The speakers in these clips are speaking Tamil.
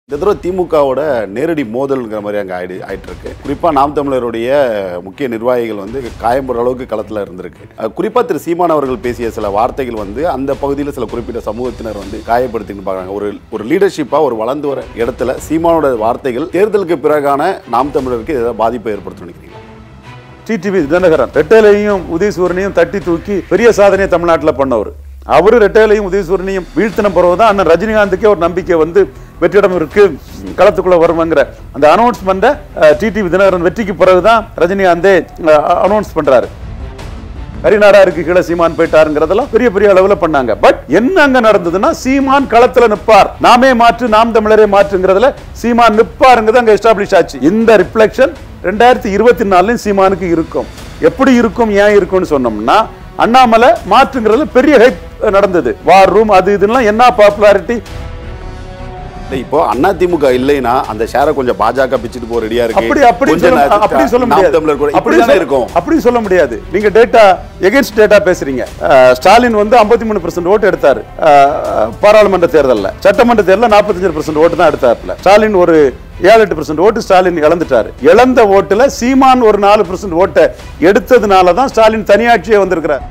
இந்த தடவை திமுகவோட நேரடி மோதல்ங்கிற மாதிரி அங்கே ஆயிடு ஆயிட்டு இருக்கு குறிப்பாக நாம் தமிழருடைய முக்கிய நிர்வாகிகள் வந்து காயம்புற அளவுக்கு களத்தில் இருந்திருக்கு குறிப்பாக திரு சீமான் அவர்கள் பேசிய சில வார்த்தைகள் வந்து அந்த பகுதியில் சில குறிப்பிட்ட சமூகத்தினர் வந்து காயப்படுத்தின்னு பார்க்குறாங்க ஒரு ஒரு லீடர்ஷிப்பாக ஒரு வளர்ந்து வர இடத்துல சீமானோட வார்த்தைகள் தேர்தலுக்கு பிறகான நாம் தமிழருக்கு ஏதாவது பாதிப்பை ஏற்படுத்தும் நினைக்கிறீங்களா டிடிவி தினகரன் ரெட்டேலையும் உதயசூரனையும் தட்டி தூக்கி பெரிய சாதனையை தமிழ்நாட்டில் பண்ணவர் அவரு ரெட்டேலையும் உதயசூரனையும் வீழ்த்தின பிறகு தான் அண்ணன் ரஜினிகாந்துக்கே ஒரு நம்பிக்கை வந்து வெற்றிடம் இருக்கு களத்துக்குள்ள வருவாங்கிற அந்த அனௌன்ஸ்மெண்ட்டை டிடிவி தினகரன் வெற்றிக்கு பிறகுதான் ரஜினிகாந்தே அனௌன்ஸ் பண்றாரு கரிநாடாருக்கு கீழே சீமான் போயிட்டாருங்கிறதெல்லாம் பெரிய பெரிய அளவுல பண்ணாங்க பட் என்ன அங்க நடந்ததுன்னா சீமான் களத்துல நிப்பார் நாமே மாற்று நாம் தமிழரே மாற்றுங்கிறதுல சீமான் நிப்பாருங்கிறது அங்க எஸ்டாப்ளிஷ் ஆச்சு இந்த ரிஃப்ளெக்ஷன் ரெண்டாயிரத்தி இருபத்தி நாலுலயும் சீமானுக்கு இருக்கும் எப்படி இருக்கும் ஏன் இருக்கும்னு சொன்னோம்னா அண்ணாமலை மாற்றுங்கிறதுல பெரிய ஹைப் நடந்தது வார் ரூம் அது இதுலாம் என்ன பாப்புலாரிட்டி இல்லை, இப்போ அண்ணா திமுக இல்லைன்னா அந்த ஷேரை கொஞ்சம் பாஜக பிச்சுட்டு போக ரெடியா இருக்கு அப்படி அப்படி கொஞ்சம் சொல்ல- நேரத்துக்கு அப்படி சொல்ல நாம் முடியாது தமிழர் கூட அப்படி இப்படி தானே சொல்ல- இருக்கும் அப்படி சொல்ல முடியாது நீங்க டேட்டா எகென்ஸ்ட் டேட்டா பேசுறீங்க அஹ், ஸ்டாலின் வந்து 53% மூணு ஓட்டு எடுத்தாரு அஹ், பாராளுமன்ற தேர்தல்ல சட்டமன்ற தேர்தலில் 45% ஓட்டு தான் எடுத்தாருல ஸ்டாலின் ஒரு ஏழு எட்டு பர்சன்ட் ஓட்டு ஸ்டாலின் இழந்துட்டாரு இழந்த ஓட்டுல சீமான் ஒரு நாலு பர்சன்ட் ஓட்டை எடுத்ததுனால தான் ஸ்டாலின் தனியாட்சியே வந்திருக்கிறார்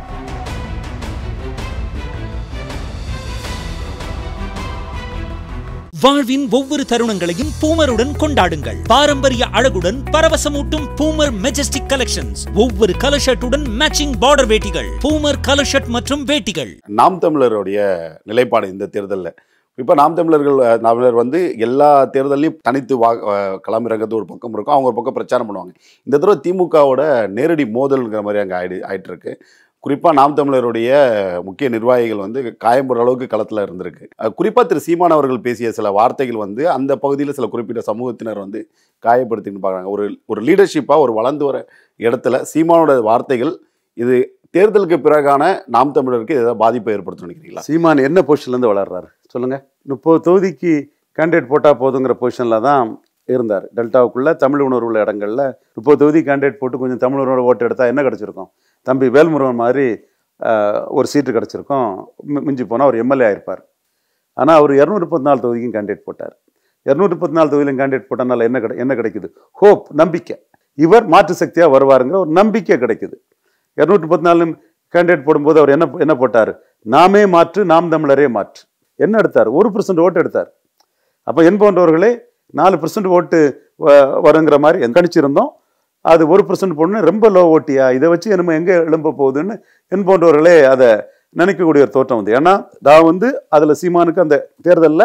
வாழ்வின் ஒவ்வொரு தருணங்களையும் பூமருடன் கொண்டாடுங்கள் பாரம்பரிய அழகுடன் பரவசமூட்டும் பூமர் மெஜஸ்டிக் கலெக்ஷன்ஸ் ஒவ்வொரு கலர் ஷர்ட்டுடன் மேட்சிங் பார்டர் வேட்டிகள் பூமர் கலர் ஷர்ட் மற்றும் வேட்டிகள் நாம் தமிழருடைய நிலைப்பாடு இந்த தேர்தலில் இப்போ நாம் தமிழர்கள் அஹ், தமிழர் வந்து எல்லா தேர்தலையும் தனித்து வா அஹ், களமிறங்கிறது ஒரு பக்கம் இருக்கும் அவங்க ஒரு பக்கம் பிரச்சாரம் பண்ணுவாங்க இந்த தடவை திமுகவோட நேரடி மோதல்ங்கிற மாதிரி அங்கே ஆயிடு ஆயிட்டு இருக்கு குறிப்பாக நாம் தமிழருடைய முக்கிய நிர்வாகிகள் வந்து காயம்புற அளவுக்கு களத்தில் இருந்திருக்கு குறிப்பாக திரு சீமான் அவர்கள் பேசிய சில வார்த்தைகள் வந்து அந்த பகுதியில் சில குறிப்பிட்ட சமூகத்தினர் வந்து காயப்படுத்தின்னு பார்க்குறாங்க ஒரு ஒரு லீடர்ஷிப்பாக ஒரு வளர்ந்து வர இடத்துல சீமானோட வார்த்தைகள் இது தேர்தலுக்கு பிறகான நாம் தமிழருக்கு ஏதாவது பாதிப்பை ஏற்படுத்தும் நினைக்கிறீங்களா சீமான் என்ன பொசிஷன்ல இருந்து வளர்றாரு சொல்லுங்க முப்பது தொகுதிக்கு கேண்டிடேட் போட்டா போதுங்கிற பொசிஷன்ல தான் இருந்தார் டெல்டாவுக்குள்ள தமிழ் உணர்வு உள்ள இடங்கள்ல முப்பது தொகுதி கேண்டிடேட் போட்டு கொஞ்சம் தமிழ் உணர்வு ஓட்டு எடுத்தா என்ன கிடைச்சிருக்கும் தம்பி வேல்முருகன் மாதிரி ஆஹ், ஒரு சீட்டு கிடைச்சிருக்கும் மி- மிஞ்சி போனால் அவர் எம்எல்ஏ ஆயிருப்பார் ஆனால் அவர் இரநூறு முப்பத்தி நாலு தொகுதிக்கும் கேண்டிடேட் போட்டார் இரநூற்றி முப்பத்தி நாலு தொகுதியிலும் கேண்டிடேட் போட்டனால என்ன கிடை என்ன கிடைக்குது ஹோப் நம்பிக்கை இவர் மாற்று சக்தியாக வருவாருங்கிற ஒரு நம்பிக்கை கிடைக்குது இரநூற்றி முப்பத்தி நாலு கேண்டிடேட் போடும்போது அவர் என்ன என்ன போட்டார் நாமே மாற்று நாம் தமிழரே மாற்று என்ன எடுத்தார் ஒரு பர்சன்ட் ஓட்டு எடுத்தார் அப்போ என் போன்றவர்களே நாலு பர்சன்ட் ஓட்டு வ- வருங்கிற மாதிரி கணிச்சிருந்தோம் அது ஒரு பர்சன்ட் போடணும் ரொம்ப லோ ஓட்டியா இதை வச்சு நம்ம எங்கே எழும்ப போகுதுன்னு என் போன்றவர்களே அதை நினைக்கக்கூடிய ஒரு தோற்றம் வந்து ஏன்னா நான் வந்து அதில் சீமானுக்கு அந்த தேர்தலில்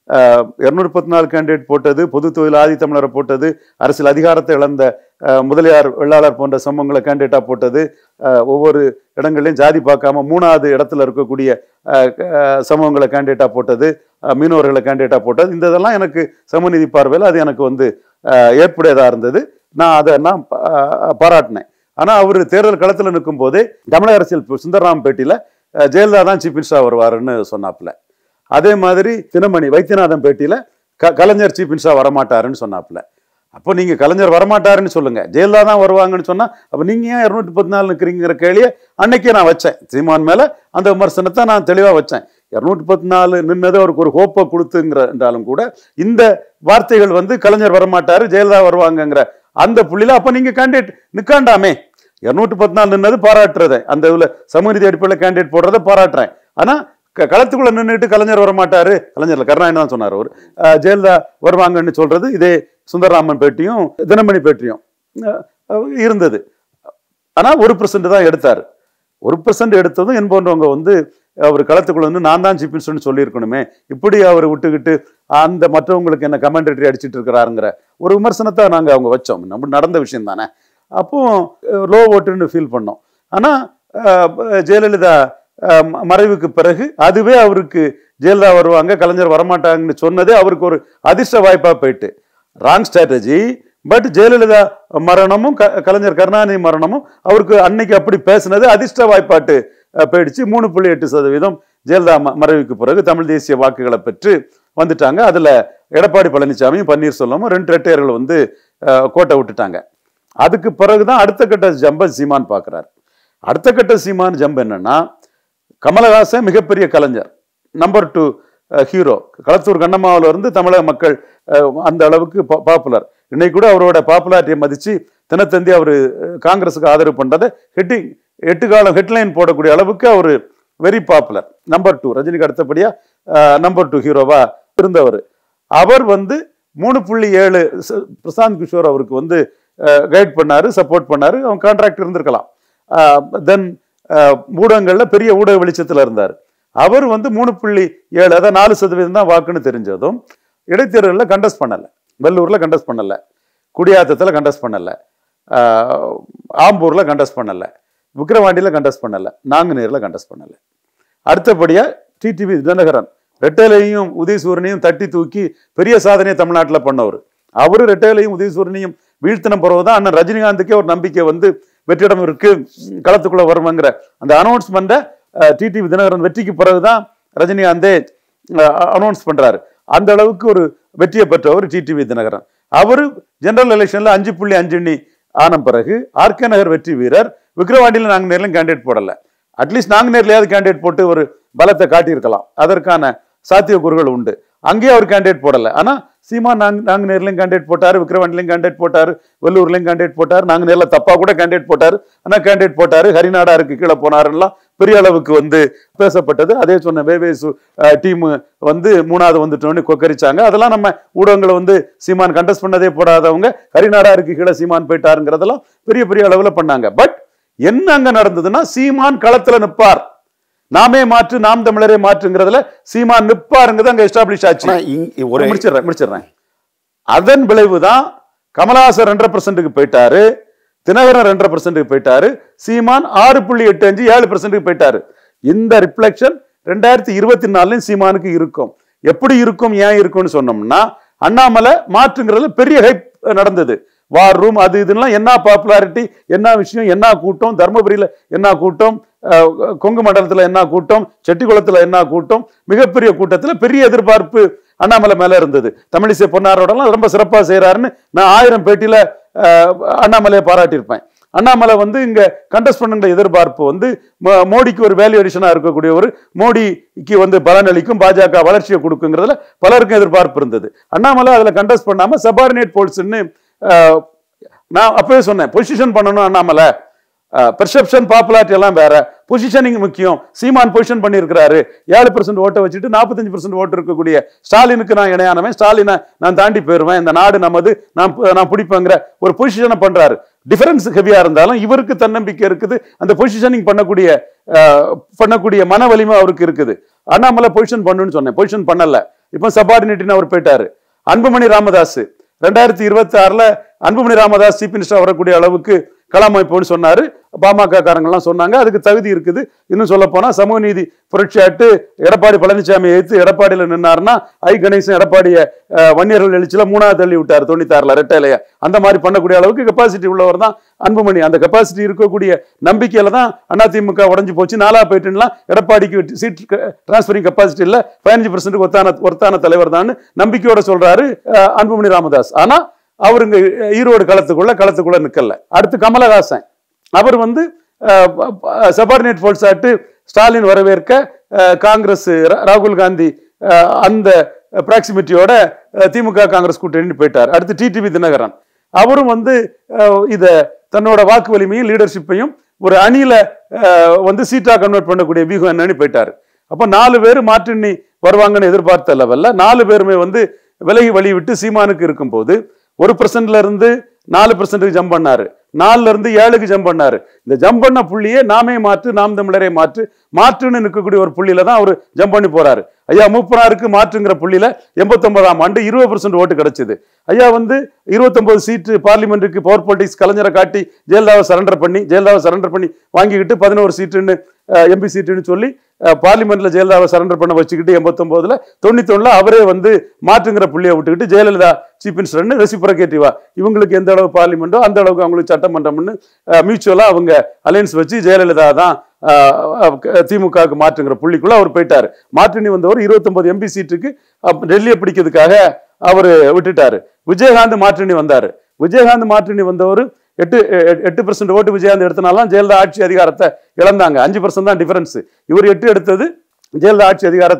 இரநூறு பத்து நாலு கேண்டிடேட் போட்டது பொது தொழில் ஆதி தமிழரை போட்டது அரசியல் அதிகாரத்தை இழந்த அஹ், முதலியார் வெள்ளாளர் போன்ற சம்பவங்களை கேண்டிடேட்டாக போட்டது அஹ், ஒவ்வொரு இடங்கள்லையும் ஜாதி பார்க்காம மூணாவது இடத்துல இருக்கக்கூடிய அஹ், அஹ், சமூகங்களை கேண்டிடேட்டாக போட்டது அஹ், மீனவர்களை கேண்டிடேட்டாக போட்டது இந்த இதெல்லாம் எனக்கு சமநீதி பார்வையில் அது எனக்கு வந்து அஹ், ஏற்புடையதாக இருந்தது நான் அதை நான் பா- அஹ், பாராட்டினேன் ஆனால் அவர் தேர்தல் களத்தில் நிற்கும் போதே தமிழக அரசியல் பு- சுந்தரராமன் பேட்டியில் ஜெயலலிதா தான் சீஃப் மினிஸ்டராக வருவாருன்னு சொன்னாப்புல அதே மாதிரி தினமணி வைத்தியநாதன் பேட்டியில் க கலைஞர் சீஃப் மினிஸ்டராக வரமாட்டாருன்னு சொன்னாப்புல அப்போ நீங்க கலைஞர் வரமாட்டாருன்னு சொல்லுங்க ஜெயலலிதா தான் வருவாங்கன்னு சொன்னா அப்ப நீங்க ஏன் இருநூத்தி பத்து நாலு நிற்கிறீங்கிற கேள்வியை அன்னைக்கே நான் வச்சேன் சீமான் மேல அந்த விமர்சனத்தை நான் தெளிவா வச்சேன் இருநூத்தி பத்து நாலு நின்னது அவருக்கு ஒரு ஹோப்பை கொடுத்துங்கிற என்றாலும் கூட இந்த வார்த்தைகள் வந்து கலைஞர் வரமாட்டாரு ஜெயலலிதா வருவாங்கங்கிற அந்த புள்ளியில அப்ப நீங்க கேண்டிடேட் நிக்காண்டாமே இருநூற்றி பத்து நாலு நின்னது பாராட்டுறது அந்த இதுல சமூகநீதி அடிப்படையில் கேண்டிடேட் போடுறதை பாராட்டுறேன் ஆனா க- களத்துக்குள்ள நின்றுட்டு கலைஞர் வரமாட்டாரு கலைஞர்ல கருணாநிதி தான் சொன்னார் அவர் ஜெயலலிதா வருவாங்கன்னு சொல்றது இதே சுந்தரராமன் பேட்டியும் தினமணி பேட்டியும் அஹ், அஹ், இருந்தது ஆனா ஒரு பர்சன்ட் தான் எடுத்தார் ஒரு பர்சன்ட் எடுத்ததும் என் போன்றவங்க வந்து அவர் களத்துக்குள்ள வந்து நான் தான் சீஃப் மினிஸ்டர்னு சொல்லியிருக்கணுமே இப்படி அவர் விட்டுக்கிட்டு அந்த மற்றவங்களுக்கு என்ன கமெண்டரி அடிச்சிட்டு இருக்கிறாருங்கிற ஒரு விமர்சனத்தை நாங்கள் அவங்க வச்சோம் நம்ம நடந்த விஷயம் தானே அப்போ லோ ஓட்டுன்னு ஃபீல் பண்ணோம் ஆனால் ஜெயலலிதா அஹ், ம- மறைவுக்கு பிறகு அதுவே அவருக்கு ஜெயலலிதா வருவாங்க கலைஞர் வரமாட்டாங்கன்னு சொன்னதே அவருக்கு ஒரு அதிர்ஷ்ட வாய்ப்பாக போயிட்டு ராங் ஸ்ட்ராட்டஜி பட் ஜெயலலிதா மரணமும் க- கலைஞர் கருணாநிதி மரணமும் அவருக்கு அன்னைக்கு அப்படி பேசுனது அதிர்ஷ்ட வாய்ப்பாட்டு அஹ், போயிடுச்சு மூணு புள்ளி எட்டு சதவீதம் ஜெயலலிதா ம- மறைவுக்கு பிறகு தமிழ் தேசிய வாக்குகளை பெற்று வந்துட்டாங்க அதுல எடப்பாடி பழனிசாமியும் பன்னீர்செல்வமும் ரெண்டு ரெட்டையர்கள் வந்து அஹ், கோட்டை விட்டுட்டாங்க அதுக்கு பிறகுதான் அடுத்த கட்ட ஜம்ப சீமான் பார்க்குறாரு அடுத்த கட்ட சீமான் ஜம்ப் என்னன்னா கமலஹாசன் மிகப்பெரிய கலைஞர் நம்பர் டூ ஹீரோ களத்தூர் கண்ணம்மாவில் இருந்து தமிழக மக்கள் அஹ், அந்த அளவுக்கு பாப்புலர் இன்னைக்கு கூட அவரோட பாப்புலாரிட்டியை மதிச்சு தினத்தந்தி அவர் காங்கிரஸுக்கு ஆதரவு பண்றதை ஹெட்டிங் எட்டு காலம் ஹெட்லைன் போடக்கூடிய அளவுக்கு அவர் வெரி பாப்புலர் நம்பர் டூ ரஜினிக்கு அடுத்தபடியா நம்பர் டூ ஹீரோவா இருந்தவர் அவர் வந்து மூணு புள்ளி ஏழு ச- பிரசாந்த் கிஷோர் அவருக்கு வந்து கைட் பண்ணாரு சப்போர்ட் பண்ணாரு அவன் கான்ட்ராக்ட் இருந்திருக்கலாம் தென் ஊடகங்கள்ல பெரிய ஊடக வெளிச்சத்துல இருந்தார் அவர் வந்து மூணு புள்ளி ஏழு அதாவது நாலு சதவீதம் தான் வாக்குன்னு தெரிஞ்சதும் இடைத்தேர்தலில் கண்டஸ்ட் பண்ணல வெள்ளூர்ல கண்டஸ்ட் பண்ணல குடியாத்தத்தில் கண்டஸ்ட் பண்ணல ஆஹ், ஆம்பூர்ல கண்டஸ்ட் பண்ணல விக்கிரவாண்டியில கண்டஸ்ட் பண்ணல நாங்குநேரில் கண்டஸ்ட் பண்ணல அடுத்தபடியா டிடிவி தினகரன் ரெட்டேலையும் உதயசூரனையும் தட்டி தூக்கி பெரிய சாதனையை தமிழ்நாட்டில் பண்ணவர் அவரு ரெட்டேலையும் உதயசூரனையும் வீழ்த்தின பிறகுதான் அண்ணன் ரஜினிகாந்துக்கே ஒரு நம்பிக்கை வந்து வெற்றிடம் இருக்கு ம், களத்துக்குள்ள வருவாங்கிற அந்த அனௌன்ஸ்மெண்ட்டை டிடிவி தினகரன் வெற்றிக்கு பிறகுதான் ரஜினிகாந்தே அனௌன்ஸ் பண்றாரு அந்த அளவுக்கு ஒரு வெற்றியை பெற்றவர் டிடிவி தினகரன் அவரு ஜெனரல் எலெக்ஷன்ல அஞ்சு புள்ளி அஞ்சு ஆன பிறகு ஆர்கே நகர் வெற்றி வீரர் விக்ரவாண்டியில் நாங்கள் நேரிலும் கேண்டிடேட் போடல அட்லீஸ்ட் நாங்கள் நேர்லையாவது கேண்டிடேட் போட்டு ஒரு பலத்தை காட்டியிருக்கலாம் அதற்கான சாத்தியக்கூறுகள் உண்டு அங்கேயே அவர் கேண்டிடேட் போடல ஆனா சீமா நாங்க நாங்க நேர்லையும் கேண்டிடேட் போட்டாரு விக்ரவாண்டிலையும் கேண்டிடேட் போட்டாரு வெள்ளூர்லையும் கேண்டிடேட் போட்டாரு நாங்க நேர்ல தப்பா கூட கேண்டிடேட் போட்டாரு ஆனா கேண்டிடேட் போட்டாரு ஹரிநாடாருக்கு கீழே போனாருலாம் பெரிய அளவுக்கு வந்து பேசப்பட்டது அதே சொன்ன வேவேசு டீம் வந்து மூணாவது வந்துட்டோன்னு கொக்கரிச்சாங்க அதெல்லாம் நம்ம ஊடகங்களை வந்து சீமான் கண்டஸ்ட் பண்ணதே போடாதவங்க ஹரிநாடாருக்கு கீழே சீமான் போயிட்டாருங்கிறதெல்லாம் பெரிய பெரிய அளவுல பண்ணாங்க பட் என்ன அங்க நடந்ததுன்னா சீமான் களத்துல நிப்பார் நாமே மாற்று நாம் தமிழரே மாற்றுங்கிறதுல சீமான் நிப்பாருங்கிறது அங்க எஸ்டாப்ளிஷ் ஆச்சு ஆனா இங்க ஒரு முடிச்சிடுறேன் முடிச்சிடுறேன் அதன் விளைவுதான் கமலஹாசன் ரெண்டரை பர்சன்ட்டுக்கு போயிட்டாரு தினகரன் ரெண்டரை பர்சன்ட்டுக்கு போயிட்டாரு சீமான் ஆறு புள்ளி எட்டு அஞ்சு ஏழு பர்சன்ட்டுக்கு போயிட்டாரு இந்த ரிஃப்ளெக்ஷன் ரெண்டாயிரத்தி இருபத்தி நாலுலயும் சீமானுக்கு இருக்கும் எப்படி இருக்கும் ஏன் இருக்கும்னு சொன்னோம்னா அண்ணாமலை மாற்றுங்கிறதுல பெரிய ஹைப் நடந்தது வார் ரூம் அது இதெல்லாம் என்ன பாப்புலாரிட்டி என்ன விஷயம் என்ன கூட்டம் தர்மபுரியில என்ன கூட்டம் அஹ், கொங்கு மண்டலத்துல என்ன கூட்டம் செட்டிக்குளத்துல என்ன கூட்டம் மிகப்பெரிய கூட்டத்துல பெரிய எதிர்பார்ப்பு அண்ணாமலை மேல இருந்தது தமிழிசை பொன்னாரோடலாம் ரொம்ப சிறப்பா செய்யறாருன்னு நான் ஆயிரம் பேட்டியில அஹ், அண்ணாமலையை பாராட்டியிருப்பேன் அண்ணாமலை வந்து இங்க கண்டஸ்ட் பண்ணுங்கிற எதிர்பார்ப்பு வந்து மோ- மோடிக்கு ஒரு வேல்யூ அடிஷனா இருக்கக்கூடிய ஒரு மோடிக்கு வந்து பலனளிக்கும் பாஜக வளர்ச்சியை கொடுக்குங்கிறதுல பலருக்கும் எதிர்பார்ப்பு இருந்தது அண்ணாமலை அதுல கண்டஸ்ட் பண்ணாம சபார்டினேட் போல்ஸ்ன்னு நான் அப்பவே சொன்னேன் பொசிஷன் பண்ணணும் அண்ணாமலை பெர்செப்ஷன் பாப்புலாரிட்டி எல்லாம் வேற பொசிஷனிங் முக்கியம் சீமான் பொசிஷன் பண்ணியிருக்கிறாரு ஏழு பர்சன்ட் ஓட்டை வச்சுட்டு நாற்பத்தஞ்சு பர்சன்ட் ஓட்டு இருக்கக்கூடிய ஸ்டாலினுக்கு நான் இணையானவன் ஸ்டாலினை நான் தாண்டி போயிருவேன் இந்த நாடு நமது நான் பு- நான் பிடிப்பேங்கிற ஒரு பொசிஷனை பண்றாரு டிஃபரன்ஸ் ஹெவியா இருந்தாலும் இவருக்கு தன்னம்பிக்கை இருக்குது அந்த பொசிஷனிங் பண்ணக்கூடிய அஹ், பண்ணக்கூடிய மன வலிமை அவருக்கு இருக்குது அண்ணாமலை பொசிஷன் பண்ணுன்னு சொன்னேன் பொசிஷன் பண்ணல இப்போ சபார்டினேட்டின்னு அவர் போயிட்டாரு அன்புமணி ராமதாஸ் ரெண்டாயிரத்தி இருபத்தி ஆறுல அன்புமணி ராமதாஸ் சீஃப் மினிஸ்டர் வரக்கூடிய அளவுக்கு களமைப்போன்னு சொன்னாரு பாமக காரங்கெல்லாம் சொன்னாங்க அதுக்கு தகுதி இருக்குது இன்னும் சொல்ல போனா சமூக நீதி புரட்சி ஆட்டு எடப்பாடி பழனிசாமி எடுத்து எடப்பாடியில நின்னாருன்னா ஐ கணேசன் எடப்பாடிய அஹ், வன்னியர்கள் எழுச்சியில மூணாவது தள்ளி விட்டார் தொண்ணூத்தாறுல ரெட்டையிலைய அந்த மாதிரி பண்ணக்கூடிய அளவுக்கு கெப்பாசிட்டி உள்ளவர் தான் அன்புமணி அந்த கெப்பாசிட்டி இருக்கக்கூடிய நம்பிக்கையில தான் அதிமுக உடஞ்சு போச்சு நாலா போயிட்டுலாம் எடப்பாடிக்கு சீட் டிரான்ஸ்பரிங் கெப்பாசிட்டி இல்ல பதினஞ்சு பர்சன்ட் ஒத்தான ஒருத்தான தலைவர் தான் நம்பிக்கையோட சொல்றாரு அஹ், அன்புமணி ராமதாஸ் ஆனா அவர் இங்க ஈரோடு களத்துக்குள்ள களத்துக்குள்ள நிக்கல அடுத்து கமலஹாசன் அவர் வந்து சபார்டினேட் ஃபோர்ஸ் ஆட்டு ஸ்டாலின் வரவேற்க அஹ், காங்கிரஸ் ரா- ராகுல் காந்தி அஹ், அந்த ப்ராக்சிமிட்டியோட திமுக காங்கிரஸ் கூட்டணி போயிட்டார் அடுத்து டிடிவி தினகரன் அவரும் வந்து அஹ், இத தன்னோட வாக்கு வலிமையும் லீடர்ஷிப்பையும் ஒரு அணியில அஹ், வந்து சீட்டா கன்வெர்ட் பண்ணக்கூடிய வியூகம் என்னன்னு போயிட்டாரு அப்ப நாலு பேர் மாற்றினி வருவாங்கன்னு எதிர்பார்த்த லெவல்ல நாலு பேருமே வந்து விலகி வழி விட்டு சீமானுக்கு இருக்கும்போது ஒரு பர்சன்ட்ல இருந்து நாலு பர்சன்ட்டுக்கு ஜம்ப் பண்ணாரு நாலுல இருந்து ஏழுக்கு ஜம்ப் பண்ணாரு இந்த ஜம்ப் பண்ண புள்ளியே நாமே மாற்று நாம் தமிழரே மாற்று மாற்றுன்னு நிற்கக்கூடிய ஒரு புள்ளியில தான் அவர் ஜம்ப் பண்ணி போறாரு ஐயா மூப்பனாருக்கு மாற்றுங்கிற புள்ளியில எண்பத்தொன்பதாம் ஆண்டு இருபது பர்சன்ட் ஓட்டு கிடைச்சது ஐயா வந்து இருபத்தொன்பது சீட்டு பார்லிமெண்ட்டுக்கு பவர் பாலிடிக்ஸ் கலைஞரை காட்டி ஜெயலலிதாவை சரண்டர் பண்ணி ஜெயலலிதாவை சரண்டர் பண்ணி வாங்கிக்கிட்டு பதினோரு சீட்டுன்னு எம்பி சீட்டுன்னு சொல்லி அஹ், பார்லிமெண்ட்ல ஜெயலலிதாவை சரண்டர் பண்ண வச்சுக்கிட்டு எண்பத்தொன்பதுல தொண்ணூத்தொன்னுல அவரே வந்து மாற்றுங்கிற புள்ளியை விட்டுக்கிட்டு ஜெயலலிதா சீஃப் மினிஸ்டர்னு ரெசிப்ரகேட்டிவா இவங்களுக்கு எந்த அளவு பார்லிமெண்டோ அந்த அளவுக்கு அவங்களுக்கு சட்டமன்றம்னு மியூச்சுவலா அவங்க அலையன்ஸ் வச்சு ஜெயலலிதா தான் திமுகவுக்கு மாற்றுங்கிற புள்ளிக்குள்ள அவர் போயிட்டாரு மாற்றினி வந்தவர் இருபத்தொன்பது எம்பி சீட்டுக்கு அப்~ டெல்லியை பிடிக்கிறதுக்காக அவர் விட்டுட்டாரு விஜயகாந்த் மாற்றினி வந்தாரு விஜயகாந்த் மாற்றினி வந்தவர் எட்டு எ- எட்டு பர்சன்ட் ஓட்டு விஜயகாந்த் எடுத்தனாலாம் ஜெயலலிதா ஆட்சி அதிகாரத்தை இழந்தாங்க அஞ்சு பர்சன்ட் தான் டிஃபரன்ஸ் இவர் எட்டு எடுத்தது ஜெயலலிதா ஆட்சி அதிகாரத்தை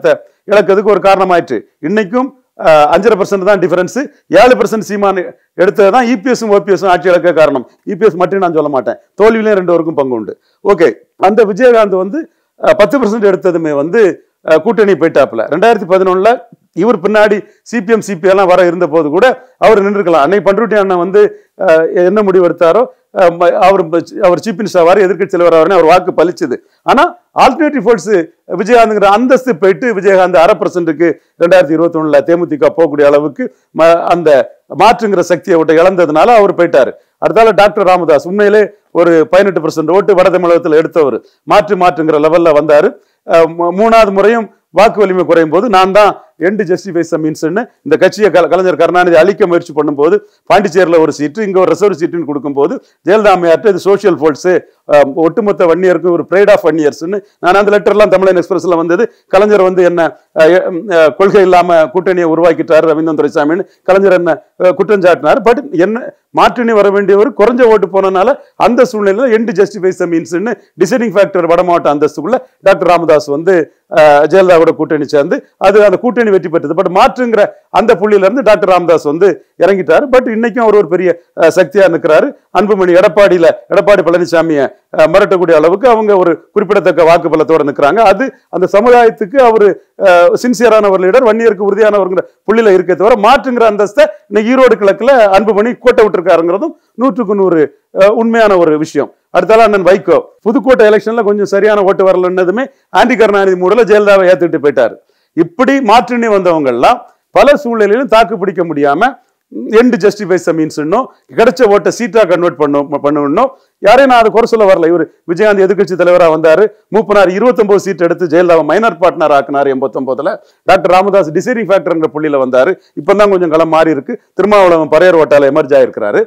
இழக்கிறதுக்கு ஒரு காரணமாயிற்று இன்னைக்கும் அஹ், அஞ்சரை பர்சன்ட் தான் டிஃபரன்ஸ் ஏழு பர்சன்ட் சீமான் எடுத்தது தான் இபிஎஸும் ஓபிஎஸும் ஆட்சி இழக்க காரணம் இபிஎஸ் மட்டும் நான் சொல்ல மாட்டேன் தோல்வியிலையும் ரெண்டு பேருக்கும் பங்கு உண்டு ஓகே அந்த விஜயகாந்த் வந்து அஹ், பத்து பர்சன்ட் எடுத்ததுமே வந்து அஹ், கூட்டணி போயிட்டாப்புல ரெண்டாயிரத்தி பதினொன்னுல இவர் பின்னாடி சிபிஎம் சிபிஎல்லாம் வர இருந்த போது கூட அவர் நின்றுக்கலாம் அன்னை பண்ருட்டி அண்ணன் வந்து அஹ், என்ன முடிவு எடுத்தாரோ அஹ், ம- அவர் ப- அவர் சீஃப் மினிஸ்டர் ஆவார் எதிர்க்கட்சி தலைவர் ஆவார்னு அவர் வாக்கு பலிச்சுது ஆனா ஆல்டர்னேட்டிவ் ஃபோர்ஸ் விஜயகாந்த்ங்கிற அந்தஸ்து போயிட்டு விஜயகாந்த் அரை பர்சன்ட்டுக்கு ரெண்டாயிரத்தி இருபத்தி ஒண்ணுல தேமுதிக போகக்கூடிய அளவுக்கு ம- அந்த மாற்றுங்கிற சக்தியை விட்டு இழந்ததுனால அவர் போயிட்டாரு அடுத்தால டாக்டர் ராமதாஸ் உண்மையிலே ஒரு பதினெட்டு பர்சன்ட் ஓட்டு வட தமிழகத்தில் எடுத்தவர் மாற்று மாற்றுங்கிற லெவல்ல வந்தாரு அஹ் மூ- மூணாவது முறையும் வாக்கு வலிமை குறையும் போது நான் தான் எண்டு ஜஸ்டிஃபைஸ் மீன்ஸ்னு இந்த கட்சியை கல- கலைஞர் கருணாநிதி அழிக்க முயற்சி பண்ணும்போது பாண்டிச்சேரியில் ஒரு சீட்டு இங்க ஒரு ரிசர்வ் சீட்டுன்னு கொடுக்கும்போது ஜெயலலிதா அம்மையார்ட்ட இது சோஷியல் ஃபோர்ட்ஸ் ஒட்டுமொத்த வன்னியருக்கு ஒரு ப்ரைட் ஆஃப் வன்னியர்ஸ்னு நான் அந்த லெட்டர்லாம் தமிழன் எக்ஸ்பிரஸ்ல வந்தது கலைஞர் வந்து என்ன அஹ், அஹ், கொள்கை இல்லாம கூட்டணியை உருவாக்கிட்டாரு ரவீந்திரன் துரைசாமின்னு கலைஞர் என்ன அஹ், குற்றம் சாட்டினார் பட் என்ன மாற்றினி வர வேண்டியவர் குறைஞ்ச ஓட்டு போனனால அந்த சூழ்நிலையில எண்டு ஜஸ்டிஃபைஸ் மீன்ஸ்னு டிசைடிங் ஃபேக்டர் வட மாவட்ட அந்தஸ்துக்குள்ள டாக்டர் ராமதாஸ் வந்து அஹ், ஜெயலலிதாவோட கூட்டணி சேர்ந்து அது அந்த கூட்டணி வெற்றி பெற்றது பட் மாற்றுங்கிற அந்த புள்ளியில இருந்து டாக்டர் ராமதாஸ் வந்து இறங்கிட்டாரு பட் இன்னைக்கும் அவர் ஒரு பெரிய அஹ், சக்தியா நிற்கிறாரு அன்புமணி எடப்பாடியில எடப்பாடி பழனிசாமியை அஹ், மிரட்டக்கூடிய அளவுக்கு அவங்க ஒரு குறிப்பிடத்தக்க வாக்கு பலத்தோட நிற்கிறாங்க அது அந்த சமுதாயத்துக்கு அவர் சின்சியரான ஒரு லீடர் வன்னியருக்கு உறுதியானவர்ங்கிற புள்ளியில இருக்கே தவிர மாற்றுங்கிற அந்தஸ்தை இன்னைக்கு ஈரோடு கிழக்குல அன்புமணி கோட்டை விட்டுருக்காருங்கிறதும் நூற்றுக்கு நூறு அஹ், உண்மையான ஒரு விஷயம் அடுத்தால அண்ணன் வைகோ புதுக்கோட்டை எலெக்ஷன்ல கொஞ்சம் சரியான ஓட்டு வரலன்னதுமே ஆண்டி கருணாநிதி மூடல ஜெயலலிதாவை ஏத்துக்கிட்டு போயிட்டாரு இப்படி மாற்றினி வந்தவங்க எல்லாம் பல சூழ்நிலையிலும் தாக்கு பிடிக்க முடியாம எண்டு ஜஸ்டிஃபைஸ் மீன்ஸ் கிடைச்ச ஓட்டை சீட்டா கன்வெர்ட் பண்ணும் பண்ணணும் யாரையும் நான் அதை குறை சொல்ல வரல இவர் விஜயகாந்த் எதிர்க்கட்சி தலைவரா வந்தாரு மூப்பனார் 29 சீட் எடுத்து ஜெயலலிதாவை மைனர் பார்ட்னர் ஆக்குனாரு எண்பத்தொன்பதுல டாக்டர் ராமதாஸ் டிசைடிங் ஃபேக்டர்ங்கிற புள்ளியில வந்தாரு இப்பதான் கொஞ்சம் களம் மாறி இருக்கு திருமாவளவன் பரையர் ஓட்டால எமர்ஜ் ஆயிருக்கிறாரு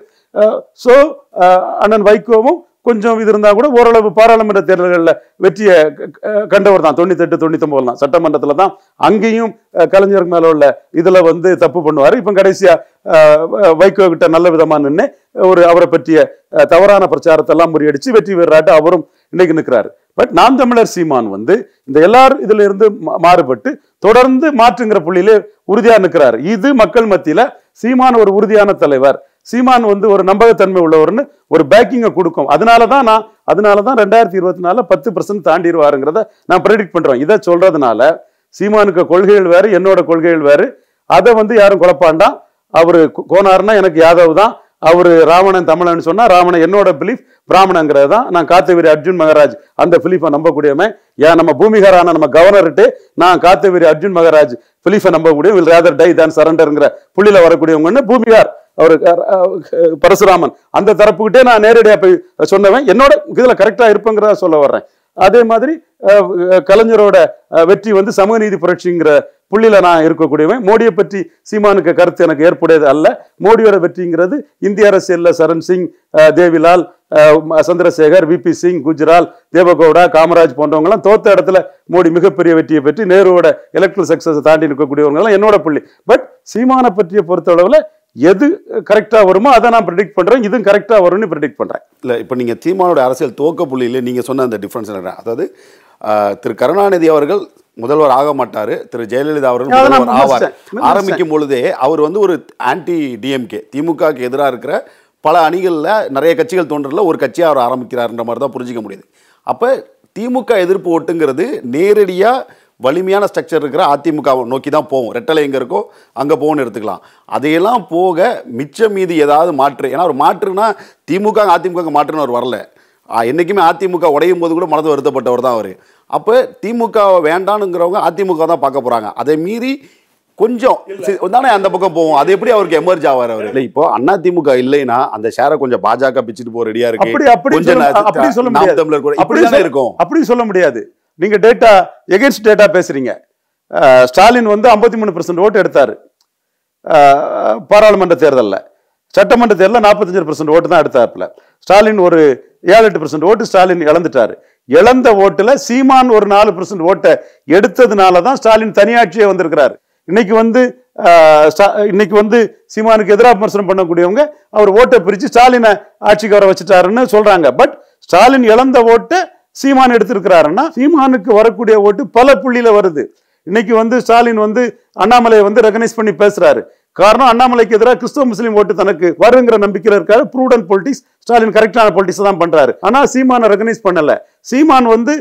ஸோ அண்ணன் வைகோவும் கொஞ்சம் இது இருந்தா கூட ஓரளவு பாராளுமன்ற தேர்தல்களில் வெற்றியை க- க- கண்டவர் தான் தொண்ணூத்தெட்டு தொண்ணூத்தொம்பது தான் சட்டமன்றத்தில் தான் அங்கேயும் அஹ், கலைஞருக்கு மேல உள்ள இதுல வந்து தப்பு பண்ணுவாரு இப்போ கடைசியா அஹ், வ- வைகோ கிட்ட நல்ல விதமா நின்று ஒரு அவரை பற்றிய அஹ், தவறான பிரச்சாரத்தை எல்லாம் முறியடிச்சு வெற்றி பெறாட்டு அவரும் இன்னைக்கு நிற்கிறாரு பட் நாம் தமிழர் சீமான் வந்து இந்த எல்லாரும் இதுல இருந்து மா- மாறுபட்டு தொடர்ந்து மாற்றுங்கிற புள்ளியிலே உறுதியா நிற்கிறார் இது மக்கள் மத்தியில சீமான் ஒரு உறுதியான தலைவர் சீமான் வந்து ஒரு நம்பகத்தன்மை உள்ளவர்னு ஒரு பேக்கிங்கை கொடுக்கும் அதனால தான் நான் அதனால தான் ரெண்டாயிரத்தி இருபத்தி நாலுல பத்து பர்சன்ட் தாண்டிடுவாருங்கிறத நான் ப்ரெடிக்ட் பண்றேன் இதை சொல்றதுனால சீமானுக்கு கொள்கைகள் வேறு என்னோட கொள்கைகள் வேறு அதை வந்து யாரும் குழப்பாண்டாம் அவரு கோ- கோனார்னா எனக்கு யாதவ் தான் அவரு ராவணன் தமிழன் சொன்னா ராவணன் என்னோட பிலீஃப் பிராமணங்கிறது தான் நான் காத்தவீரி அர்ஜுன் மகராஜ் அந்த பிலீஃபை நம்பக்கூடியவன் ஏன் நம்ம பூமிகாரான நம்ம கவர்னர்கிட்ட நான் காத்தவீரி அர்ஜுன் மகராஜ் பிலீஃபை நம்ப முடியும் வில் ரேதர் டை தான் சரண்டருங்கிற புள்ளியில வரக்கூடியவங்கன்னு பூமிகார் அவர் அஹ், அஹ், பரசுராமன் அந்த தரப்புக்கிட்டே நான் நேரடியா போய் சொன்னவன் என்னோட இதுல கரெக்டா இருப்பேங்கிறத சொல்ல வர்றேன் அதே மாதிரி அஹ், அஹ், கலைஞரோட அஹ், வெற்றி வந்து சமூக நீதி புரட்சிங்கிற புள்ளியில நான் இருக்கக்கூடியவன் மோடியை பற்றி சீமானுக்கு கருத்து எனக்கு ஏற்புடையது அல்ல மோடியோட வெற்றிங்கிறது இந்திய அரசியல்ல சரண் சிங் அஹ், தேவிலால் அஹ், ம- சந்திரசேகர் விபி சிங் குஜ்ரால் தேவகவுடா காமராஜ் போன்றவங்க எல்லாம் தோத்த இடத்துல மோடி மிகப்பெரிய வெற்றியை பெற்று நேருவோட எலக்ட்ரல் சக்சஸ் தாண்டி நிற்கக்கூடியவங்க எல்லாம் என்னோட புள்ளி பட் சீமானை பற்றிய பொறுத்தளவுல எது கரெக்டா வருமோ அதை நான் ப்ரெடிக்ட் பண்றேன் இதுவும் கரெக்டா வரும்னு ப்ரெடிக்ட் பண்றேன் இல்லை இப்போ நீங்கள் தீமானோட அரசியல் துவக்க புள்ளியில் நீங்கள் சொன்ன அந்த டிஃப்ரென்ஸ் என்ன அதாவது ஆஹ், திரு கருணாநிதி அவர்கள் முதல்வர் ஆக மாட்டார் திரு ஜெயலலிதா அவர்கள் அதை நான் முதல்வர் ஆவார் விமர்சித்தேன். விமர்சித்தேன். ஆரம்பிக்கும் பொழுதே அவர் வந்து ஒரு ஆன்டி டிஎம்கே திமுகவுக்கு எதிராக இருக்கிற பல அணிகளில் நிறைய கட்சிகள் தோன்றல ஒரு கட்சியாக அவர் ஆரம்பிக்கிறார்ன்ற மாதிரி தான் புரிஞ்சிக்க முடியுது அப்போ திமுக எதிர்ப்பு ஓட்டுங்கிறது நேரடியாக வலிமையான ஸ்ட்ரக்சர் இருக்கிற அதிமுக நோக்கி தான் போகும் ரெட்டலை எங்கே இருக்கோ அங்கே போகணும்னு எடுத்துக்கலாம் அதையெல்லாம் போக மிச்சம் மீதி ஏதாவது மாற்று ஏன்னா ஒரு மாற்றுனா திமுக அதிமுக மாற்றுன்னு அவர் வரல ஆ, என்னைக்குமே அதிமுக உடையும் போது கூட மனது வருத்தப்பட்டவர் தான் அவர் அப்போ திமுக வேண்டானுங்கிறவங்க அதிமுக தான் பார்க்க போகிறாங்க அதை மீறி கொஞ்சம் சி- தானே அந்த பக்கம் போவோம் அது எப்படி அவருக்கு எமர்ஜ் ஆவார் அவர் இல்லை இப்போ அண்ணா திமுக இல்லைன்னா அந்த ஷேரை கொஞ்சம் பாஜக பிச்சுட்டு போக ரெடியா இருக்கு அப்படி அப்படி கொஞ்சம் சொல்ல- நா- அப்படி சொல்ல நாம் முடியாது தமிழர் கூட அப்படி இப்படி தானே சொல்ல- இருக்கும் அப்படி சொல்ல முடியாது நீங்க டேட்டா எகென்ஸ்ட் டேட்டா பேசுறீங்க அஹ், ஸ்டாலின் வந்து 53% மூணு பர்சன்ட் ஓட்டு எடுத்தாரு அஹ், பாராளுமன்ற தேர்தல்ல சட்டமன்ற தேர்தலில் நாற்பத்தஞ்சு பர்சன்ட் ஓட்டு தான் எடுத்தாப்புல ஸ்டாலின் ஒரு ஏழு எட்டு பர்சன்ட் ஓட்டு ஸ்டாலின் இழந்துட்டாரு இழந்த ஓட்டுல சீமான் ஒரு நாலு பர்சன்ட் ஓட்டை எடுத்ததுனால தான் ஸ்டாலின் தனியாட்சியே வந்திருக்கிறாரு இன்னைக்கு வந்து அஹ், ஸ்டா- இன்னைக்கு வந்து சீமானுக்கு எதிராக விமர்சனம் பண்ணக்கூடியவங்க அவர் ஓட்டை பிரிச்சு ஸ்டாலினை ஆட்சிக்கு வர வச்சுட்டாருன்னு சொல்றாங்க பட் ஸ்டாலின் இழந்த ஓட்டை சீமான் எடுத்திருக்கிறாருன்னா சீமானுக்கு வரக்கூடிய ஓட்டு பல புள்ளியில வருது இன்னைக்கு வந்து ஸ்டாலின் வந்து அண்ணாமலையை வந்து ரெகனைஸ் பண்ணி பேசுறாரு காரணம் அண்ணாமலைக்கு எதிராக கிறிஸ்தவ முஸ்லீம் ஓட்டு தனக்கு வருங்கிற நம்பிக்கையில் இருக்காரு ப்ரூடன் பொலிட்டிக்ஸ் ஸ்டாலின் கரெக்டான பொலிட்டிக்ஸ் தான் பண்றாரு ஆனா சீமானை ரெகனைஸ் பண்ணல சீமான் வந்து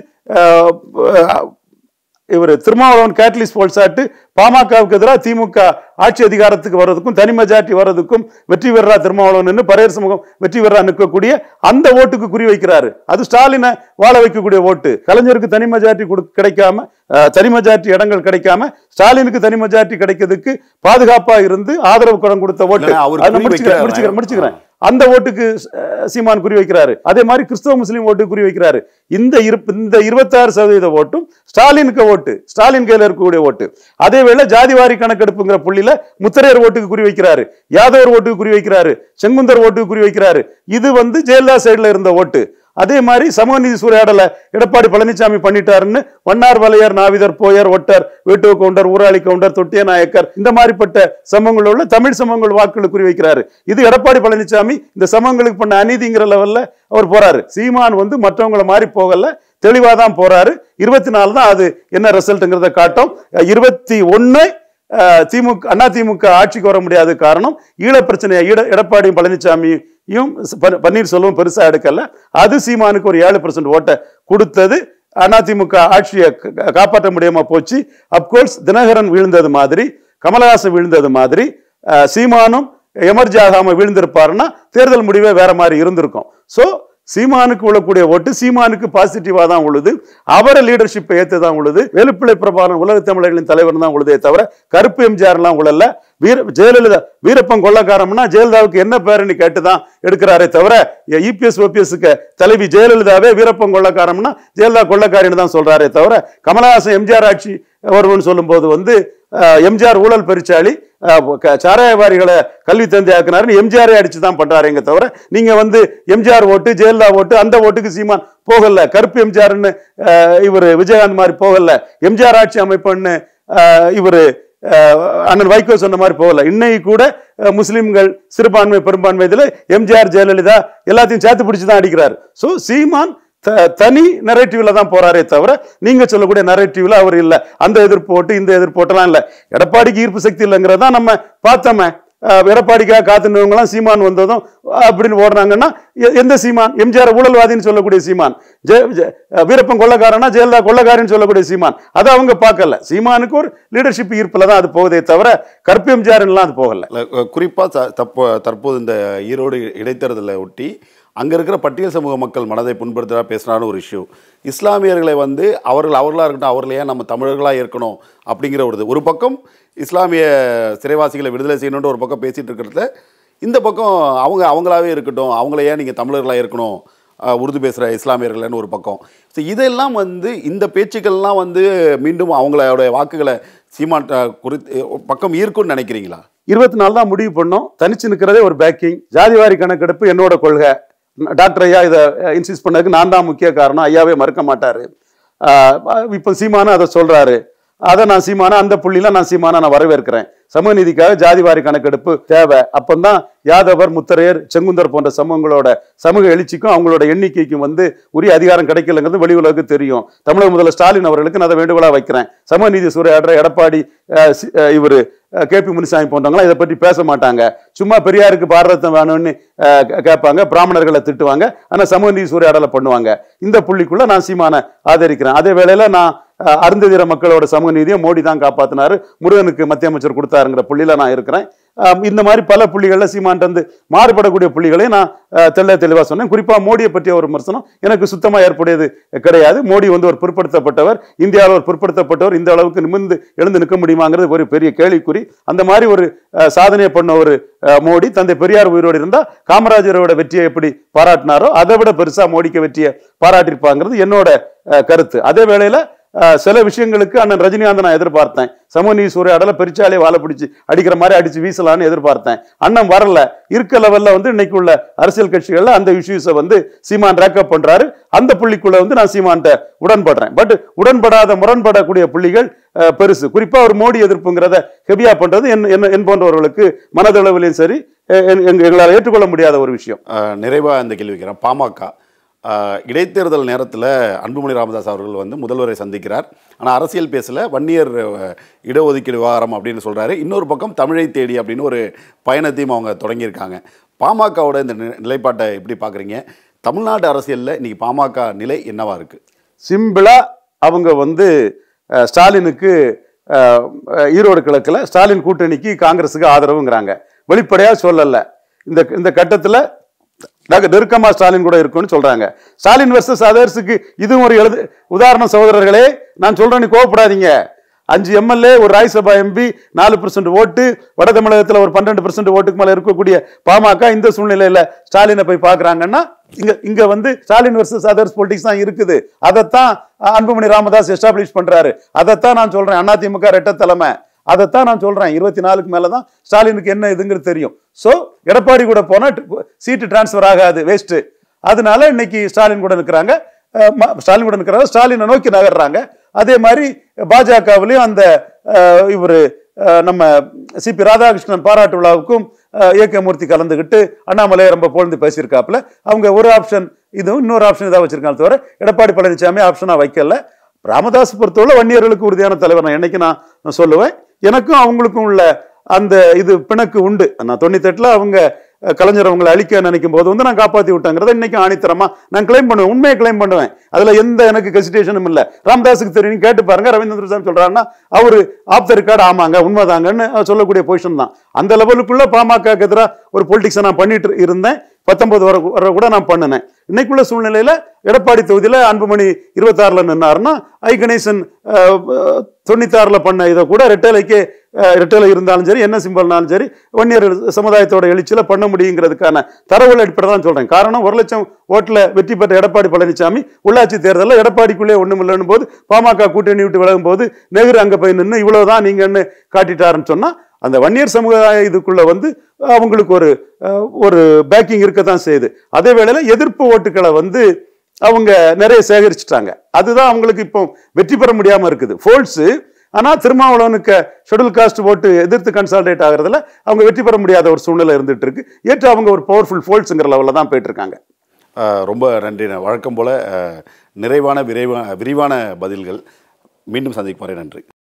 இவர் திருமாவளவன் கேட்டலிஸ்ட் போல்சாட்டு பாமகவுக்கு எதிராக திமுக ஆட்சி அதிகாரத்துக்கு வர்றதுக்கும் தனி மெஜாரிட்டி வர்றதுக்கும் வெற்றி பெறா திருமாவளவன் பரையர் சமூகம் வெற்றி பெறா நிற்கக்கூடிய அந்த ஓட்டுக்கு குறி வைக்கிறாரு அது ஸ்டாலினை வாழ வைக்கக்கூடிய ஓட்டு கலைஞருக்கு தனி மெஜாரிட்டி கொடு கிடைக்காம அஹ், தனி மெஜாரிட்டி இடங்கள் கிடைக்காம ஸ்டாலினுக்கு தனி மெஜாரிட்டி கிடைக்கிறதுக்கு பாதுகாப்பா இருந்து ஆதரவு குரம் கொடுத்த ஓட்டு இல்லைன்னா அவர் அதை நான் குறி முடிச்சுக்கிறேன் வைக்கிறாரா? முடிச்சுக்கிறேன் முடிச்சுக்கிறேன் அந்த ஓட்டுக்கு அஹ், சீமான் குறி வைக்கிறாரு அதே மாதிரி கிறிஸ்தவ முஸ்லீம் ஓட்டுக்கு குறி வைக்கிறாரு இந்த இருப்பு இந்த இருபத்தாறு சதவீத ஓட்டும் ஸ்டாலினுக்கு ஓட்டு ஸ்டாலின் கையில இருக்கக்கூடிய ஓட்டு அதே வேளை ஜாதிவாரி கணக்கெடுப்புங்கிற புள்ளியில முத்தரையர் ஓட்டுக்கு குறி வைக்கிறாரு யாதவர் ஓட்டுக்கு குறி வைக்கிறாரு செங்குந்தர் ஓட்டுக்கு குறி வைக்கிறாரு இது வந்து ஜெயலலிதா சைடுல இருந்த ஓட்டு அதே மாதிரி சமூக நீதி சூறையாடல எடப்பாடி பழனிசாமி பண்ணிட்டாருன்னு வண்ணார் வலையர் நாவிதர் போயர் ஒட்டர் வேட்டுவ கவுண்டர் ஊராளி கவுண்டர் தொட்டிய நாயக்கர் இந்த மாதிரிப்பட்ட சமூகங்கள் உள்ள தமிழ் சமூகங்கள் வாக்குகள் குறி வைக்கிறாரு இது எடப்பாடி பழனிசாமி இந்த சமூகங்களுக்கு பண்ண அநீதிங்கிற லெவல்ல அவர் போறாரு சீமான் வந்து மற்றவங்கள மாதிரி போகல தெளிவா தான் போறாரு இருபத்தி நாலு தான் அது என்ன ரிசல்ட்ங்கிறத காட்டும் இருபத்தி ஒன்னு திமுக அண்ணா திமுக ஆட்சிக்கு வர முடியாத காரணம் ஈழ பிரச்சனையை ஈட எடப்பாடியும் பழனிசாமியும் ப- பன்னீர்செல்வம் பெருசா எடுக்கல அது சீமானுக்கு ஒரு ஏழு பர்சன்ட் ஓட்டை கொடுத்தது அதிமுக ஆட்சியை கா- கா- காப்பாற்ற முடியாம போச்சு அப்கோர்ஸ் தினகரன் வீழ்ந்தது மாதிரி கமலஹாசன் வீழ்ந்தது மாதிரி அஹ், சீமானும் எமர்ஜி ஆகாம வீழ்ந்திருப்பாருன்னா தேர்தல் முடிவே வேற மாதிரி இருந்திருக்கும் ஸோ சீமானுக்கு விழக்கூடிய ஓட்டு சீமானுக்கு பாசிட்டிவா தான் உழுது அவரை லீடர்ஷிப்பை ஏத்து தான் உழுது வேலுப்பிள்ளை பிரபாகரன் உலக தமிழர்களின் தலைவர் தான் உழுதே தவிர கருப்பு எம்ஜிஆர்லாம் உழல வீர ஜெயலலிதா வீரப்பன் கொள்ளக்காரம்னா ஜெயலலிதாவுக்கு என்ன பேருன்னு கேட்டு தான் எடுக்கிறாரே தவிர இபிஎஸ் ஓபிஎஸ்க்கு தலைவி ஜெயலலிதாவே வீரப்பன் கொள்ளக்காரம்னா ஜெயலலிதா கொள்ளக்காரின்னு தான் சொல்றாரே தவிர கமலஹாசன் எம்ஜிஆர் ஆட்சி வரும்னு சொல்லும்போது வந்து அஹ், எம்ஜிஆர் ஊழல் பெருச்சாளி அஹ், க- சாராயவாரிகளை கல்வி தந்தை ஆக்குனாருன்னு எம்ஜிஆரே அடிச்சு தான் பண்றாருங்க தவிர நீங்க வந்து எம்ஜிஆர் ஓட்டு ஜெயலலிதா ஓட்டு அந்த ஓட்டுக்கு சீமான் போகல கருப்பு எம்ஜிஆர்னு இவர் விஜயகாந்த் மாதிரி போகல எம்ஜிஆர் ஆட்சி அமைப்புன்னு இவர் அண்ணன் வைகோ சொன்ன மாதிரி போகல இன்னைக்கு கூட அஹ், முஸ்லிம்கள் சிறுபான்மை பெரும்பான்மை இதுல எம்ஜிஆர் ஜெயலலிதா எல்லாத்தையும் சேர்த்து பிடிச்சு தான் அடிக்கிறார் ஸோ சீமான் த- தனி நரேட்டிவ்ல தான் போறாரே தவிர நீங்க சொல்லக்கூடிய நரேட்டிவ்ல அவர் இல்ல அந்த எதிர்ப்பு ஓட்டு இந்த எதிர்ப்பு ஓட்டெல்லாம் இல்ல எடப்பாடிக்கு ஈர்ப்பு சக்தி இல்லைங்கிறதா நம்ம பார்த்தோமே அஹ், எடப்பாடிக்காக காத்துனவங்களாம் சீமான் வந்ததும் அப்படின்னு ஓடுறாங்கன்னா எ- எந்த சீமான் எம்ஜிஆர் ஊழல்வாதின்னு சொல்லக்கூடிய சீமான் ஜெய ஜெ- அஹ், வீரப்பன் கொள்ளக்காரனா ஜெயலலிதா கொள்ளக்காரின்னு சொல்லக்கூடிய சீமான் அதை அவங்க பார்க்கல சீமானுக்கு ஒரு லீடர்ஷிப் ஈர்ப்புல தான் அது போகுதே தவிர கருப்பு எம்ஜிஆர்லாம் அது போகல இல்ல, அஹ், குறிப்பா த- தப்ப தற்போது இந்த ஈரோடு இடைத்தேர்தலை ஒட்டி அங்க இருக்கிற பட்டியல் சமூக மக்கள் மனதை புண்படுத்துறா பேசுறான்னு ஒரு இஷ்யூ இஸ்லாமியர்களை வந்து அவர்கள் அவர்களா இருக்கட்டும் அவர்களை ஏன் நம்ம தமிழர்களா இருக்கணும் அப்படிங்கிற ஒரு இது ஒரு பக்கம் இஸ்லாமிய சிறைவாசிகளை விடுதலை செய்யணும்னு ஒரு பக்கம் பேசிட்டு இருக்கிறதுல இந்த பக்கம் அவங்க அவங்களாவே இருக்கட்டும் அவங்கள ஏன் நீங்க தமிழர்களா இருக்கணும் அஹ், உருது பேசுகிற இஸ்லாமியர்கள்னு ஒரு பக்கம் ஸோ இதெல்லாம் வந்து இந்த பேச்சுக்கள்லாம் வந்து மீண்டும் அவங்களோட வாக்குகளை சீமான் குறித்து பக்கம் ஈர்க்கும்னு நினைக்கிறீங்களா இருபத்தி நாலு தான் முடிவு பண்ணோம் தனிச்சு நிற்கிறதே ஒரு பேக்கிங் ஜாதிவாரி கணக்கெடுப்பு என்னோட கொள்கை டாக்டர் ஐயா இதை இன்சிஸ்ட் பண்ணதுக்கு நான் தான் முக்கிய காரணம் ஐயாவே மறுக்க மாட்டாரு ஆஹ் இப்போ சீமானு அதை சொல்றாரு அதை நான் சீமான அந்த புள்ளியில நான் சீமான நான் வரவேற்கிறேன் சமூக நீதிக்காக ஜாதிவாரி கணக்கெடுப்பு தேவை அப்பந்தான் யாதவர் முத்தரையர் செங்குந்தர் போன்ற சமூகங்களோட சமூக எழுச்சிக்கும் அவங்களோட எண்ணிக்கைக்கும் வந்து உரிய அதிகாரம் கிடைக்கலங்கிறது வெளி உலகுக்கு தெரியும் தமிழக முதல்வர் ஸ்டாலின் அவர்களுக்கு நான் அதை வேண்டுகோளா வைக்கிறேன் சமூக நீதி சூறையாடுற எடப்பாடி அஹ், சி- அஹ், இவரு கே பி முனிசாமி போன்றவங்களாம் இதை பற்றி பேச மாட்டாங்க சும்மா பெரியாருக்கு பாரதத்தை வேணும்னு அஹ், கே- கேட்பாங்க பிராமணர்களை திட்டுவாங்க ஆனா சமூக நீதி சூறையாடலை பண்ணுவாங்க இந்த புள்ளிக்குள்ள நான் சீமான ஆதரிக்கிறேன் அதே வேளையில நான் அஹ், அருந்ததிர மக்களோட சமூக நீதியை மோடி தான் காப்பாத்தினாரு முருகனுக்கு மத்திய அமைச்சர் கொடுத்தாருங்கிற புள்ளியில நான் இருக்கிறேன் அஹ், இந்த மாதிரி பல புள்ளிகள்ல சீமான் வந்து மாறுபடக்கூடிய புள்ளிகளையும் நான் அஹ், தெள்ள தெளிவா சொன்னேன் குறிப்பா மோடியை பற்றிய ஒரு விமர்சனம் எனக்கு சுத்தமா ஏற்புடையது கிடையாது மோடி வந்து ஒரு பிற்படுத்தப்பட்டவர் இந்தியாவில் ஒரு பிற்படுத்தப்பட்டவர் இந்த அளவுக்கு நிமிர்ந்து எழுந்து நிற்க முடியுமாங்கிறது ஒரு பெரிய கேள்விக்குறி அந்த மாதிரி ஒரு அஹ், சாதனையை பண்ண ஒரு அஹ், மோடி தந்தை பெரியார் உயிரோடு இருந்தா காமராஜரோட வெற்றியை எப்படி பாராட்டினாரோ அதை விட பெருசா மோடிக்கு வெற்றியை பாராட்டியிருப்பாங்கிறது என்னோட அஹ், கருத்து அதே வேளையில அஹ், சில விஷயங்களுக்கு அண்ணன் ரஜினிகாந்த் நான் எதிர்பார்த்தேன் சமூக நீதி சூறையாடல பெருச்சாலே வாழை பிடிச்சி அடிக்கிற மாதிரி அடிச்சு வீசலான்னு எதிர்பார்த்தேன் அண்ணன் வரல இருக்க லெவல்ல வந்து இன்னைக்கு உள்ள அரசியல் கட்சிகள்ல அந்த இஷ்யூஸை வந்து சீமான் ரேக்கப் பண்றாரு அந்த புள்ளிக்குள்ள வந்து நான் சீமான்ட்ட உடன்படுறேன் பட் உடன்படாத முரண்படக்கூடிய புள்ளிகள் அஹ், பெருசு குறிப்பா ஒரு மோடி எதிர்ப்புங்கிறத ஹெவியா பண்றது என் என்ன- என் போன்றவர்களுக்கு மனதளவிலையும் சரி எ- எ- எங்களால் ஏற்றுக்கொள்ள முடியாத ஒரு விஷயம் அஹ், நிறைவா இந்த கேள்வி வைக்கிறேன் பாமக ஆஹ், இடைத்தேர்தல் நேரத்தில் அன்புமணி ராமதாஸ் அவர்கள் வந்து முதல்வரை சந்திக்கிறார் ஆனால் அரசியல் பேசல வன்னியர் அஹ், இடஒதுக்கீடு விவகாரம் அப்படின்னு சொல்கிறாரு இன்னொரு பக்கம் தமிழை தேடி அப்படின்னு ஒரு பயணத்தையும் அவங்க தொடங்கியிருக்காங்க பாமகவோட இந்த நி- நிலைப்பாட்டை எப்படி பார்க்குறீங்க தமிழ்நாடு அரசியலில் இன்னைக்கு பாமக நிலை என்னவா இருக்குது சிம்பிளா அவங்க வந்து அஹ், ஸ்டாலினுக்கு அஹ், அஹ், ஈரோடு கிழக்குல ஸ்டாலின் கூட்டணிக்கு காங்கிரஸுக்கு ஆதரவுங்கிறாங்க வெளிப்படையா சொல்லல இந்த இந்த கட்டத்துல நாங்க நெருக்கமா ஸ்டாலின் கூட இருக்கும்னு சொல்றாங்க ஸ்டாலின் வர்சஸ் அதர்ஸுக்கு இதுவும் ஒரு எழுது உதாரணம் சகோதரர்களே நான் சொல்றேன் நீ கோவப்படாதீங்க அஞ்சு எம்எல்ஏ ஒரு ராஜ்யசபா எம்பி நாலு பர்சன்ட் ஓட்டு வட தமிழகத்தில் ஒரு பன்னெண்டு பர்சன்ட் ஓட்டுக்கு மேல இருக்கக்கூடிய பாமக இந்த சூழ்நிலையில ஸ்டாலினை போய் பார்க்கறாங்கன்னா இங்க இங்க வந்து ஸ்டாலின் வர்சஸ் அதர்ஸ் பொலிட்டிக்ஸ் தான் இருக்குது அதைத்தான் அன்புமணி ராமதாஸ் எஸ்டாப்ளிஷ் பண்றாரு அதைத்தான் நான் சொல்றேன் அதிமுக ரெட்ட தலைமை அதைத்தான் நான் சொல்றேன் இருபத்தி நாலுக்கு மேல தான் ஸ்டாலினுக்கு என்ன இதுங்கிறது தெரியும் ஸோ எடப்பாடி கூட போனா சீட்டு டிரான்ஸ்ஃபர் ஆகாது வேஸ்ட் அதனால இன்னைக்கு ஸ்டாலின் கூட நிற்கிறாங்க அஹ் ம- ஸ்டாலின் கூட நிற்கிறாங்க ஸ்டாலினை நோக்கி நகர்றாங்க அதே மாதிரி பாஜகவிலையும் அந்த இவர் நம்ம சிபி ராதாகிருஷ்ணன் பாராட்டு விழாவுக்கும் அஹ், ஏகமூர்த்தி கலந்துக்கிட்டு அண்ணாமலை ரொம்ப புகழ்ந்து பேசியிருக்காப்புல அவங்க ஒரு ஆப்ஷன் இதுவும் இன்னொரு ஆப்ஷன் இதாக வச்சிருக்காங்க தவிர எடப்பாடி பழனிசாமி ஆப்ஷனாக வைக்கல ராமதாஸ் பொறுத்தவரை வன்னியர்களுக்கு உறுதியான தலைவர் நான் என்னைக்கு நான் நான் சொல்லுவேன் எனக்கும் அவங்களுக்கும் உள்ள அந்த இது பிணக்கு உண்டு நான் தொண்ணூத்தெட்டில் அவங்க அஹ், கலைஞர் அவங்களை அழிக்க நினைக்கும் போது வந்து நான் காப்பாற்றி விட்டேங்கிறத இன்னைக்கு ஆணித்தரமா நான் கிளைம் பண்ணுவேன் உண்மையை கிளைம் பண்ணுவேன் அதுல எந்த எனக்கு கெசிடேஷனும் இல்லை ராமதாஸுக்கு தெரியும் நீங்க கேட்டு பாருங்க ரவீந்திர சாமி சொல்றாருன்னா அவரு ஆஃப் த ரெக்கார்டு ஆமாங்க உண்மைதாங்கன்னு அஹ், சொல்லக்கூடிய பொசிஷன் தான் அந்த லெவலுக்குள்ள பாமகக்கு எதிராக ஒரு பொலிட்டிக்ஸை நான் பண்ணிட்டு இருந்தேன் பத்தொன்பது வரை வரை கூட நான் பண்ணினேன் இன்னைக்குள்ள சூழ்நிலையில எடப்பாடி தொகுதியில அன்புமணி இருபத்தாறுல நின்னாருன்னா ஐ கணேசன் தொண்ணூத்தாறுல பண்ண இதை கூட ரெட்டலைக்கு ரெட்டலை இருந்தாலும் சரி என்ன சிம்பிள்னாலும் சரி வன்னியர் சமுதாயத்தோட எழுச்சியில பண்ண முடியுங்கிறதுக்கான தரவுகள் அடிப்படை தான் சொல்றேன் காரணம் ஒரு லட்சம் ஓட்டுல வெற்றி பெற்ற எடப்பாடி பழனிசாமி உள்ளாட்சி தேர்தலில் எடப்பாடிக்குள்ளே ஒண்ணும் இல்லைன்னு போது பாமக கூட்டணி விட்டு விலகும் போது நெஹ்ரு அங்க போய் நின்று இவ்வளவுதான் நீங்கன்னு காட்டிட்டாருன்னு சொன்னா அந்த வன்னியர் சமுதாய இதுக்குள்ள வந்து அவங்களுக்கு ஒரு அஹ், ஒரு பேக்கிங் இருக்கத்தான் செய்யுது அதே வேளையில எதிர்ப்பு ஓட்டுகளை வந்து அவங்க நிறைய சேகரிச்சிட்டாங்க அதுதான் அவங்களுக்கு இப்போ வெற்றி பெற முடியாம இருக்குது ஃபோல்ட்ஸ் ஆனா திருமாவளவனுக்கு ஷெடியூல் காஸ்ட் ஓட்டு எதிர்த்து கன்சால்டேட் ஆகுறதுல அவங்க வெற்றி பெற முடியாத ஒரு சூழ்நிலை இருந்துட்டு இருக்கு ஏற்று அவங்க ஒரு பவர்ஃபுல் ஃபோல்ட்ஸுங்கிற லெவலில் தான் போயிட்டு இருக்காங்க ஆஹ், ரொம்ப நன்றி வழக்கம் போல ஆஹ், நிறைவான விரைவான விரிவான பதில்கள் மீண்டும் சந்திக்கும் வரை நன்றி